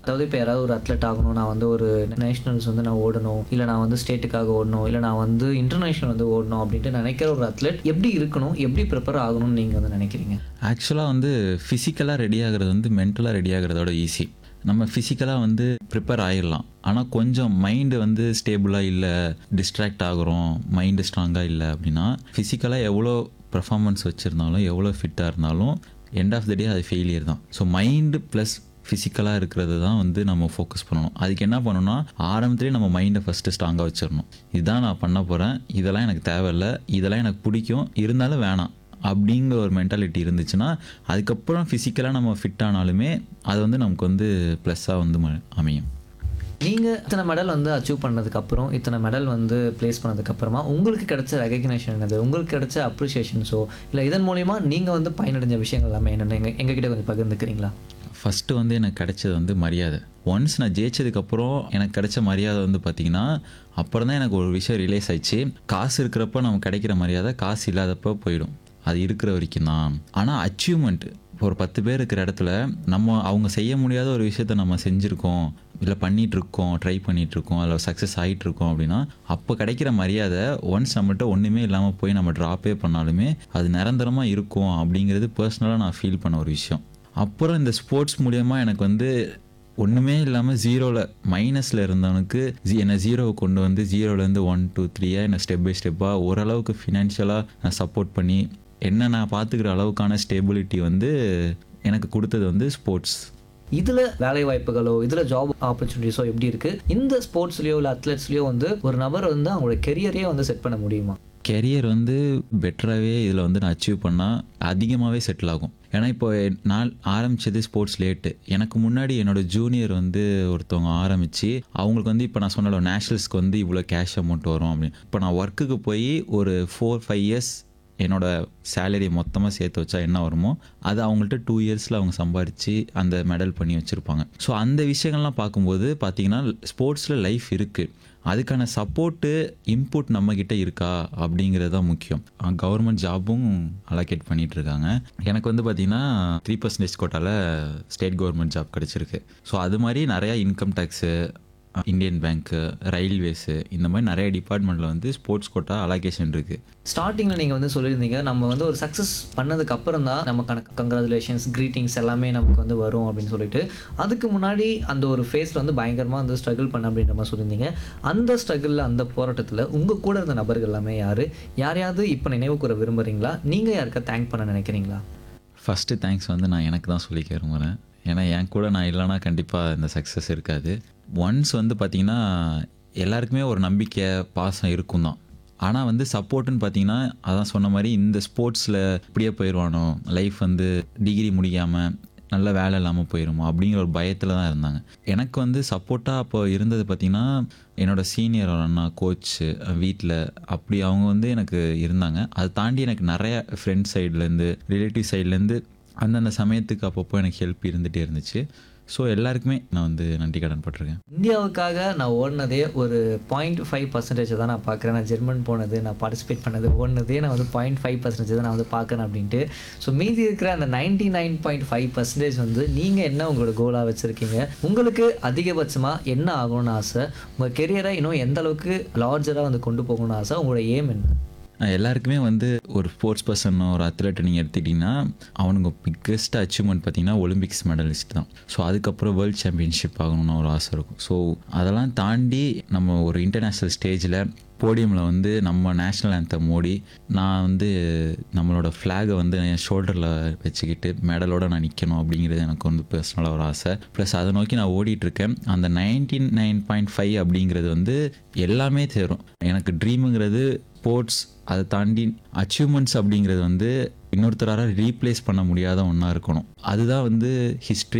அதாவது இப்போ யாராவது ஒரு அத்லெட் ஆகணும் நான் வந்து ஒரு நேஷனல்ஸ் வந்து நான் ஓடணும் இல்லை நான் வந்து ஸ்டேட்டுக்காக ஓடணும் இல்லை நான் வந்து இன்டர்நேஷனல் வந்து ஓடணும் அப்படின்ட்டு நினைக்கிற ஒரு அத்லெட் எப்படி இருக்கணும் எப்படி ப்ரிப்பேர் ஆகணும்னு நீங்கள் வந்து நினைக்கிறீங்க ஆக்சுவலாக வந்து ஃபிசிக்கலாக ரெடி ஆகிறது வந்து மென்டலாக ரெடி ஆகிறதோட ஈஸி நம்ம ஃபிசிக்கலாக வந்து ப்ரிப்பேர் ஆகிடலாம் ஆனால் கொஞ்சம் மைண்டு வந்து ஸ்டேபிளாக இல்லை டிஸ்ட்ராக்ட் ஆகுறோம் மைண்டு ஸ்ட்ராங்காக இல்லை அப்படின்னா ஃபிசிக்கலாக எவ்வளோ பெர்ஃபார்மன்ஸ் வச்சுருந்தாலும் எவ்வளோ ஃபிட்டாக இருந்தாலும் எண்ட் ஆஃப் த டே அது ஃபெயிலியர் தான் ஸோ மைண்டு ப்ளஸ் ஃபிசிக்கலாக இருக்கிறது தான் வந்து நம்ம ஃபோக்கஸ் பண்ணணும் அதுக்கு என்ன பண்ணணும்னா ஆரம்பத்திலே நம்ம மைண்டை ஃபஸ்ட்டு ஸ்ட்ராங்காக வச்சிடணும் இதுதான் நான் பண்ண போகிறேன் இதெல்லாம் எனக்கு தேவையில்லை இதெல்லாம் எனக்கு பிடிக்கும் இருந்தாலும் வேணாம் அப்படிங்கிற ஒரு மென்டாலிட்டி இருந்துச்சுன்னா அதுக்கப்புறம் ஃபிசிக்கலாக நம்ம ஃபிட் ஆனாலுமே அது வந்து நமக்கு வந்து ப்ளஸ்ஸாக வந்து ம- அமையும் நீங்கள் இத்தனை மெடல் வந்து அச்சீவ் பண்ணதுக்கப்புறம் இத்தனை மெடல் வந்து ப்ளேஸ் பண்ணதுக்கப்புறமா உங்களுக்கு கிடைச்ச ரெகக்னேஷன் என்னது உங்களுக்கு கிடைச்ச அப்ரிஷியேஷன்ஸோ இல்லை இதன் மூலிமா நீங்கள் வந்து பயனடைஞ்ச விஷயங்கள் எல்லாமே என்னென்ன எங்கள் எங்ககிட்ட கொஞ்சம் பகிர்ந்துக்கிறீங்களா ஃபஸ்ட்டு வந்து எனக்கு கிடைச்சது வந்து மரியாதை ஒன்ஸ் நான் ஜெயிச்சதுக்கப்புறம் எனக்கு கிடைச்ச மரியாதை வந்து பார்த்திங்கன்னா அப்புறம் தான் எனக்கு ஒரு விஷயம் ரிலேஸ் ஆயிடுச்சு காசு இருக்கிறப்ப நமக்கு கிடைக்கிற மரியாதை காசு இல்லாதப்போ போயிடும் அது இருக்கிற வரைக்கும் தான் ஆனால் அச்சீவ்மெண்ட் ஒரு பத்து பேர் இருக்கிற இடத்துல நம்ம அவங்க செய்ய முடியாத ஒரு விஷயத்த நம்ம செஞ்சுருக்கோம் இல்லை பண்ணிட்டு இருக்கோம் ட்ரை பண்ணிட்டு இருக்கோம் அதில் சக்ஸஸ் ஆகிட்டு இருக்கோம் அப்படின்னா அப்போ கிடைக்கிற மரியாதை ஒன்ஸ் நம்மகிட்ட ஒன்றுமே இல்லாமல் போய் நம்ம ட்ராப்பே பண்ணாலுமே அது நிரந்தரமாக இருக்கும் அப்படிங்கிறது பர்சனலாக நான் ஃபீல் பண்ண ஒரு விஷயம் அப்புறம் இந்த ஸ்போர்ட்ஸ் மூலயமா எனக்கு வந்து ஒன்றுமே இல்லாமல் ஜீரோவில் மைனஸில் இருந்தவனுக்கு ஜி- என்னை ஜீரோவை கொண்டு வந்து ஜீரோலேருந்து ஒன் டூ த்ரீயாக என்னை ஸ்டெப் பை ஸ்டெப்பாக ஓரளவுக்கு ஃபினான்ஷியலாக நான் சப்போர்ட் பண்ணி என்ன நான் பார்த்துக்கிற அளவுக்கான ஸ்டெபிலிட்டி வந்து எனக்கு கொடுத்தது வந்து ஸ்போர்ட்ஸ் இதில் வேலை வாய்ப்புகளோ இதில் ஜாப் ஆப்பர்ச்சுனிட்டிஸோ எப்படி இருக்குது இந்த ஸ்போர்ட்ஸ்லேயோ இல்லை அத்லெட்ஸ்லேயோ வந்து ஒரு நபர் வந்து அவங்களோட கெரியரையே வந்து செட் பண்ண முடியுமா கெரியர் வந்து பெட்டராகவே இதில் வந்து நான் அச்சீவ் பண்ணால் அதிகமாகவே செட்டில் ஆகும் ஏன்னா இப்போ நான் ஆரம்பித்தது ஸ்போர்ட்ஸ் லேட்டு எனக்கு முன்னாடி என்னோட ஜூனியர் வந்து ஒருத்தவங்க ஆரம்பித்து அவங்களுக்கு வந்து இப்போ நான் சொன்னல நேஷ்னல்ஸ்க்கு வந்து இவ்வளோ கேஷ் அமௌண்ட் வரும் அப்படின்னு இப்போ நான் ஒர்க்குக்கு போய் ஒரு ஃபோர் ஃபைவ் இயர்ஸ் என்னோட சேலரி மொத்தமாக சேர்த்து வச்சா என்ன வருமோ அது அவங்கள்ட்ட டூ இயர்ஸில் அவங்க சம்பாரித்து அந்த மெடல் பண்ணி வச்சுருப்பாங்க ஸோ அந்த விஷயங்கள்லாம் பார்க்கும்போது பார்த்தீங்கன்னா ஸ்போர்ட்ஸில் லைஃப் இருக்குது அதுக்கான சப்போர்ட்டு இன்புட் நம்மக்கிட்ட இருக்கா அப்படிங்கிறது தான் முக்கியம் கவர்மெண்ட் ஜாபும் அலோகேட் பண்ணிட்டு இருக்காங்க எனக்கு வந்து பார்த்தீங்கன்னா த்ரீ பர்சன்டேஜ் கோட்டாவில் ஸ்டேட் கவர்மெண்ட் ஜாப் கிடச்சிருக்கு ஸோ அது மாதிரி நிறையா income tax Indian bank railways இந்த மாதிரி நிறைய டிபார்ட்மெண்ட்டில் வந்து ஸ்போர்ட்ஸ் கோட்டா அலோகேஷன் இருக்குது ஸ்டார்டிங்கில் நீங்கள் வந்து சொல்லியிருந்தீங்க நம்ம வந்து ஒரு சக்ஸஸ் பண்ணதுக்கு அப்புறம் தான் நமக்கான கங்க்ராச்சுலேஷன்ஸ் க்ரீட்டிங்ஸ் எல்லாமே நமக்கு வந்து வரும் அப்படின்னு சொல்லிட்டு அதுக்கு முன்னாடி அந்த ஒரு ஃபேஸில் வந்து பயங்கரமாக வந்து ஸ்ட்ரகிள் பண்ண அப்படின்ற மாதிரி சொல்லியிருந்தீங்க அந்த ஸ்ட்ரகிளில் அந்த போராட்டத்தில் உங்கள் கூட இருந்த நபர்கள் எல்லாமே யார் யாரையாவது இப்போ நினைவு கூற விரும்புகிறீங்களா நீங்கள் யாருக்கா தேங்க் பண்ண நினைக்கிறீங்களா ஃபஸ்ட்டு தேங்க்ஸ் வந்து நான் எனக்கு தான் சொல்லிக்க விரும்புகிறேன் ஏன்னா என் கூட நான் இல்லைன்னா கண்டிப்பாக இந்த சக்ஸஸ் இருக்காது ஒன்ஸ் வந்து பார்த்திங்கன்னா எல்லாருக்குமே ஒரு நம்பிக்கை பாசம் இருக்கும் தான் ஆனால் வந்து சப்போர்ட்டுன்னு பார்த்தீங்கன்னா அதான் சொன்ன மாதிரி இந்த ஸ்போர்ட்ஸில் இப்படியே போயிடுவானோ லைஃப் வந்து டிகிரி முடியாமல் நல்ல வேலை இல்லாமல் போயிருமோ அப்படிங்கிற ஒரு பயத்தில் தான் இருந்தாங்க எனக்கு வந்து சப்போர்ட்டாக அப்போ இருந்தது பார்த்திங்கன்னா என்னோட சீனியர் அண்ணா கோச் வீட்டில் அப்படி அவங்க வந்து எனக்கு இருந்தாங்க அதை தாண்டி எனக்கு நிறைய ஃப்ரெண்ட்ஸ் சைட்லேருந்து ரிலேட்டிவ் சைட்லேருந்து அந்தந்த சமயத்துக்கு அப்பப்போ எனக்கு ஹெல்ப் இருந்துகிட்டே இருந்துச்சு ஸோ எல்லாருக்குமே நான் வந்து நன்றி கடன் பட்டிருக்கேன் இந்தியாவுக்காக நான் ஓடினதே ஒரு பாயிண்ட் ஃபைவ் பர்சன்டேஜ் தான் நான் பார்க்குறேன் நான் ஜெர்மன் போனது நான் பார்ட்டிசிபேட் பண்ணது ஓடினதே நான் வந்து பாயிண்ட் ஃபைவ் பர்சன்டேஜ் தான் நான் வந்து பார்க்குறேன் அப்படின்ட்டு ஸோ மீதி இருக்கிற அந்த ninety nine point five percentage வந்து நீங்கள் என்ன உங்களோட கோலாக வச்சுருக்கீங்க உங்களுக்கு அதிகபட்சமாக என்ன ஆகணும்னு ஆசை உங்கள் கெரியரை இன்னும் எந்த அளவுக்கு லார்ஜராக வந்து கொண்டு போகணும்னு ஆசை உங்களோட ஏம் என்ன நான் எல்லாருக்குமே வந்து ஒரு ஸ்போர்ட்ஸ் பர்சன் ஒரு அத்லெட்டை நீங்கள் எடுத்துக்கிட்டிங்கன்னா அவனுங்க பிக்கஸ்ட் அச்சீவ்மெண்ட் பார்த்தீங்கன்னா ஒலிம்பிக்ஸ் மெடலிஸ்ட் தான் ஸோ அதுக்கப்புறம் வேர்ல்ட் சாம்பியன்ஷிப் ஆகணும்னு ஒரு ஆசை இருக்கும் ஸோ அதெல்லாம் தாண்டி நம்ம ஒரு இன்டர்நேஷ்னல் ஸ்டேஜில் போடியமில் வந்து நம்ம நேஷ்னல் anthem ஓடி நான் வந்து நம்மளோட ஃப்ளாகை வந்து என் ஷோல்டரில் வச்சுக்கிட்டு மெடலோட நான் நிற்கணும் அப்படிங்கிறது எனக்கு வந்து பர்சனலாக ஒரு ஆசை ப்ளஸ் அதை நோக்கி நான் ஓடிட்டு இருக்கேன் அந்த நைன்டி நைன் பாயிண்ட் ஃபைவ் அப்படிங்கிறது வந்து எல்லாமே தேரும் எனக்கு ட்ரீமுங்கிறது ஸ்போர்ட்ஸ் அதை தாண்டி அச்சீவ்மெண்ட்ஸ் அப்படிங்கிறது வந்து இன்னொருத்தரால் ரீப்ளேஸ் பண்ண முடியாத ஒன்றா இருக்கணும் அதுதான் வந்து ஹிஸ்ட்ரி